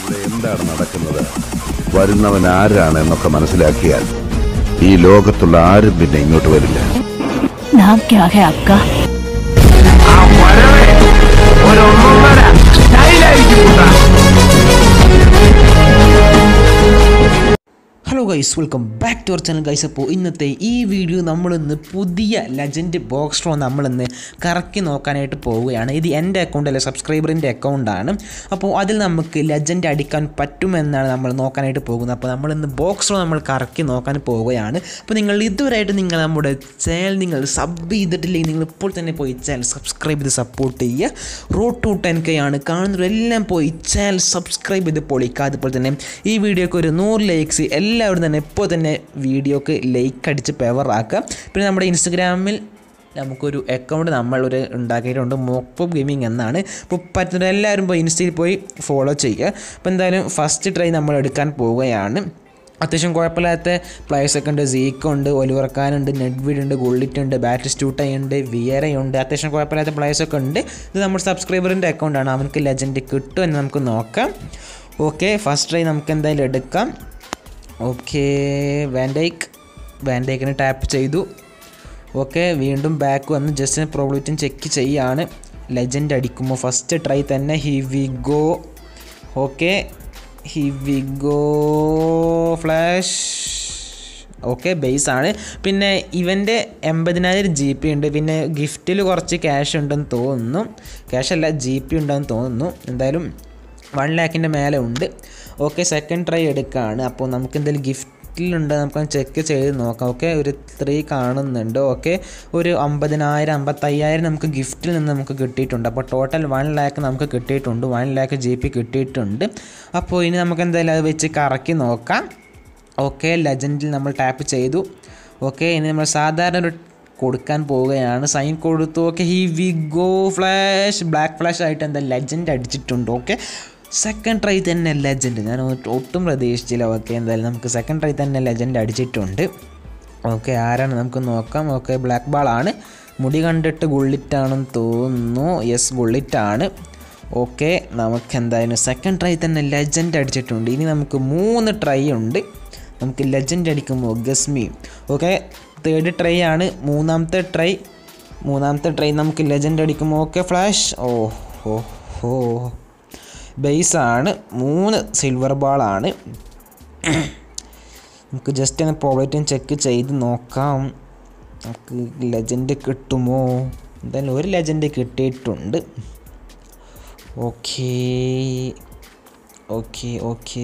ഇവിടെ എന്താണ് നടക്കുന്നത് വരുന്നവൻ ആരാണ് എന്നൊക്കെ മനസ്സിലാക്കിയാൽ ഈ ലോകത്തുള്ള ആരും പിന്നെ ഇങ്ങോട്ട് വരില്ല नाम क्या है आपका ആ വരവേ ഒരൊന്നൊന്നര സ്റ്റൈലായിരിക്കും കൂട്ടാ hello guys welcome back to our channel guys അപ്പോൾ ഇന്നത്തെ ഈ വീഡിയോ നമ്മളിന്ന് പുതിയ ലെജൻഡ് ബോക്സ് ഡ്രോ നമ്മളിന്ന് കറക്കി നോക്കാനായിട്ട് പോവുകയാണ് ഇത് എൻ്റെ അക്കൗണ്ട് അല്ല സബ്സ്ക്രൈബറിൻ്റെ അക്കൗണ്ടാണ് അപ്പോൾ അതിൽ നമുക്ക് ലെജൻഡ് അടിക്കാൻ പറ്റുമെന്നാണ് നമ്മൾ നോക്കാനായിട്ട് പോകുന്നത് അപ്പോൾ നമ്മളിന്ന് ബോക്സ് ഡ്രോ നമ്മൾ കറക്കി നോക്കാൻ പോവുകയാണ് അപ്പോൾ നിങ്ങൾ ഇതുവരെയായിട്ട് നിങ്ങൾ നമ്മുടെ ചാനൽ നിങ്ങൾ സബ് ചെയ്തിട്ടില്ലെങ്കിൽ നിങ്ങൾ ഇപ്പോൾ തന്നെ പോയി ചാനൽ സബ്സ്ക്രൈബ് ചെയ്ത് സപ്പോർട്ട് ചെയ്യുക റോഡ് ടു ടെൻ കെ ആണ് കാണുന്നവരെല്ലാം പോയി ചാനൽ സബ്സ്ക്രൈബ് ചെയ്ത് പൊളിക്കുക അതുപോലെ തന്നെ ഈ വീഡിയോക്ക് ഒരു നൂറ് ലൈക്സ് എല്ലാവരും തന്നെ ഇപ്പോൾ തന്നെ വീഡിയോക്ക് ലൈക്ക് അടിച്ച് പെവറാക്കുക പിന്നെ നമ്മുടെ ഇൻസ്റ്റഗ്രാമിൽ നമുക്കൊരു അക്കൗണ്ട് നമ്മൾ ഒരു ഉണ്ടാക്കിയിട്ടുണ്ട് മോപ്പ് ഗെയിമിംഗ് എന്നാണ് അപ്പോൾ പറ്റുന്ന എല്ലാവരും പോയി ഇൻസ്റ്റയിൽ പോയി ഫോളോ ചെയ്യുക അപ്പോൾ എന്തായാലും ഫസ്റ്റ് ട്രൈ നമ്മൾ എടുക്കാൻ പോവുകയാണ് അത്യാവശ്യം കുഴപ്പമില്ലാത്ത പ്ലേയേഴ്സൊക്കെ ഉണ്ട് സീക്ക് ഉണ്ട് ഒലിവർക്കാനുണ്ട് നെഡ്വിഡ് ഉണ്ട് ഗുള്ളിറ്റ് ഉണ്ട് ബാറ്റ് സ്റ്റൂട്ടയുണ്ട് വിയറയുണ്ട് അത്യാവശ്യം കുഴപ്പമില്ലാത്ത പ്ലേയേഴ്സൊക്കെ ഉണ്ട് ഇത് നമ്മുടെ സബ്സ്ക്രൈബറിൻ്റെ അക്കൗണ്ടാണ് അവനക്ക് ലെജൻഡ് കിട്ടും എന്ന് നമുക്ക് നോക്കാം ഓക്കെ ഫസ്റ്റ് ട്രൈ നമുക്ക് എന്തായാലും എടുക്കാം ഓക്കെ വാൻഡൈക്ക് വാൻഡൈക്കിനെ ടാപ്പ് ചെയ്തു ഓക്കെ വീണ്ടും ബാക്ക് വന്ന് ജസ്റ്റ് പ്രോബ്ലറ്റും ചെക്ക് ചെയ്യാണ് ലെജൻഡ് അടിക്കുമ്പോൾ ഫസ്റ്റ് ട്രൈ തന്നെ here we go okay here we go flash okay base ആണ് പിന്നെ ഇവൻ്റെ എൺപതിനായിരം ജി പി ഉണ്ട് പിന്നെ ഗിഫ്റ്റിൽ കുറച്ച് ക്യാഷ് ഉണ്ടെന്ന് തോന്നുന്നു ക്യാഷ് അല്ല ജി പി ഉണ്ടെന്ന് തോന്നുന്നു എന്തായാലും വൺ ലാക്കിൻ്റെ മേലെ ഉണ്ട് ഓക്കെ സെക്കൻഡ് ട്രൈ എടുക്കുകയാണ് അപ്പോൾ നമുക്ക് എന്തെങ്കിലും ഗിഫ്റ്റിലുണ്ട് നമുക്ക് ചെക്ക് ചെയ്ത് നോക്കാം ഓക്കെ ഒരു ത്രീ കാണുന്നുണ്ട് ഓക്കെ ഒരു അമ്പതിനായിരം അമ്പത്തയ്യായിരം നമുക്ക് ഗിഫ്റ്റിൽ നിന്ന് നമുക്ക് കിട്ടിയിട്ടുണ്ട് അപ്പോൾ ടോട്ടൽ വൺ ലാക്ക് നമുക്ക് കിട്ടിയിട്ടുണ്ട് വൺ ലാക്ക് ജി പി കിട്ടിയിട്ടുണ്ട് അപ്പോൾ ഇനി നമുക്ക് എന്തായാലും അത് വെച്ച് കറക്കി നോക്കാം ഓക്കെ ലെജൻഡിൽ നമ്മൾ ടാപ്പ് ചെയ്തു ഓക്കെ ഇനി നമ്മൾ സാധാരണ ഒരു കൊടുക്കാൻ പോവുകയാണ് സൈൻ കൊടുത്തു okay here we go flash black flash ആയിട്ട് എന്താ ലെജൻഡ് അടിച്ചിട്ടുണ്ട് ഓക്കെ സെക്കൻഡ് ട്രൈ തന്നെ ലെജൻഡ് ഞാൻ ഒട്ടും പ്രതീക്ഷിച്ചില്ല ഓക്കെ എന്തായാലും നമുക്ക് സെക്കൻഡ് ട്രൈ തന്നെ ലെജൻഡ് അടിച്ചിട്ടുണ്ട് ഓക്കെ ആരാണ് നമുക്ക് നോക്കാം ഓക്കെ ബ്ലാക്ക് ബാൾ ആണ് മുടി കണ്ടിട്ട് ഗുള്ളിറ്റാണെന്ന് തോന്നുന്നു യെസ് ഗുള്ളിറ്റാണ് ഓക്കെ നമുക്ക് എന്തായാലും സെക്കൻഡ് ട്രൈ തന്നെ ലെജൻഡ് അടിച്ചിട്ടുണ്ട് ഇനി നമുക്ക് മൂന്ന് ട്രൈ ഉണ്ട് നമുക്ക് ലെജൻഡ് അടിക്കുമ്പോൾ ഗസ്മി ഓക്കെ തേർഡ് ട്രൈ ആണ് മൂന്നാമത്തെ ട്രൈ മൂന്നാമത്തെ ട്രൈ നമുക്ക് ലെജൻഡ് അടിക്കുമ്പോൾ ഓക്കെ ഫ്ലാഷ് ഓ ഹോ ഹോ ബേസ് ആണ് മൂന്ന് സിൽവർ ബാളാണ് നമുക്ക് ജസ്റ്റ് ഒന്ന് പ്രോബ്ലറ്റും ചെക്ക് ചെയ്ത് നോക്കാം നമുക്ക് ലെജൻഡ് കിട്ടുമോ എന്തായാലും ഒരു ലെജൻഡ് കിട്ടിയിട്ടുണ്ട് ഓക്കേ ഓക്കെ ഓക്കെ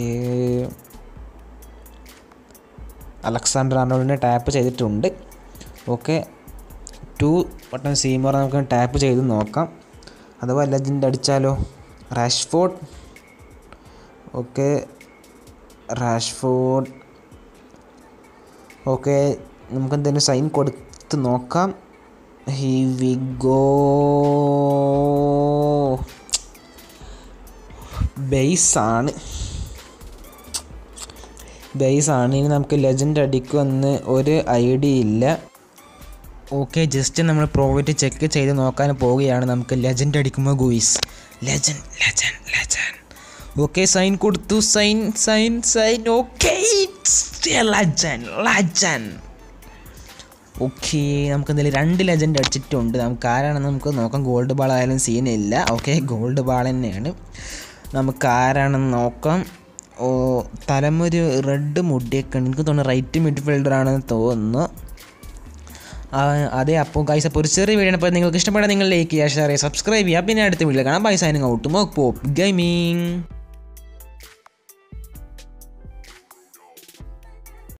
അലക്സാണ്ടർ ആർണോൾഡിനെ ടാപ്പ് ചെയ്തിട്ടുണ്ട് ഓക്കെ ടു ബട്ടൺ സീമർ നമുക്ക് ടാപ്പ് ചെയ്ത് നോക്കാം അഥവാ ലെജൻഡ് അടിച്ചാലോ റാഷ്ഫോർഡ് ഓക്കെ റാഷ്ഫോർഡ് ഓക്കെ നമുക്ക് എന്തെങ്കിലും സൈൻ കൊടുത്ത് നോക്കാം ഹി വി ഗോ ബേസ് ആണ് ബേസ് ആണ് ഇനി നമുക്ക് ലെജൻഡ് അടിക്കുമെന്ന് ഒരു ഐഡിയ ഇല്ല ഓക്കെ ജസ്റ്റ് നമ്മൾ പ്രോഫിറ്റ് ചെക്ക് ചെയ്ത് നോക്കാൻ പോവുകയാണ് നമുക്ക് ലെജൻഡ് അടിക്കുമ്പോൾ guys legend legend legend okay sign കൊടുത്തു sign sign sign okay legend legend okay നമുക്ക് എന്തായാലും രണ്ട് ലെജൻഡ് അടിച്ചിട്ടുണ്ട് നമുക്ക് ആരാണെന്ന് നമുക്ക് നോക്കാം ഗോൾഡ് ബാൾ ആയാലും സീനില്ല ഓക്കെ ഗോൾഡ് ബാൾ തന്നെയാണ് നമുക്ക് ആരാണെന്ന് നോക്കാം ഓ തലമൊരു റെഡ് മുടിയൊക്കെ ഉണ്ട് എനിക്ക് തോന്നുന്നു റൈറ്റ് മിഡ്ഫീൽഡർ ആണെന്ന് തോന്നുന്നു ആ, അതെ അപ്പോൾ ഗൈസ് അപ്പോൾ ഒരു ചെറിയ വീഡിയോ അപ്പോൾ നിങ്ങൾക്ക് ഇഷ്ടപ്പെട്ടാൽ നിങ്ങൾ ലൈക്ക് ചെയ്യുക ഷെയർ ചെയ്യുക സബ്സ്ക്രൈബ് ചെയ്യുക പിന്നെ അടുത്ത വീഡിയോ കാണാം bye signing out Mock Pop gaming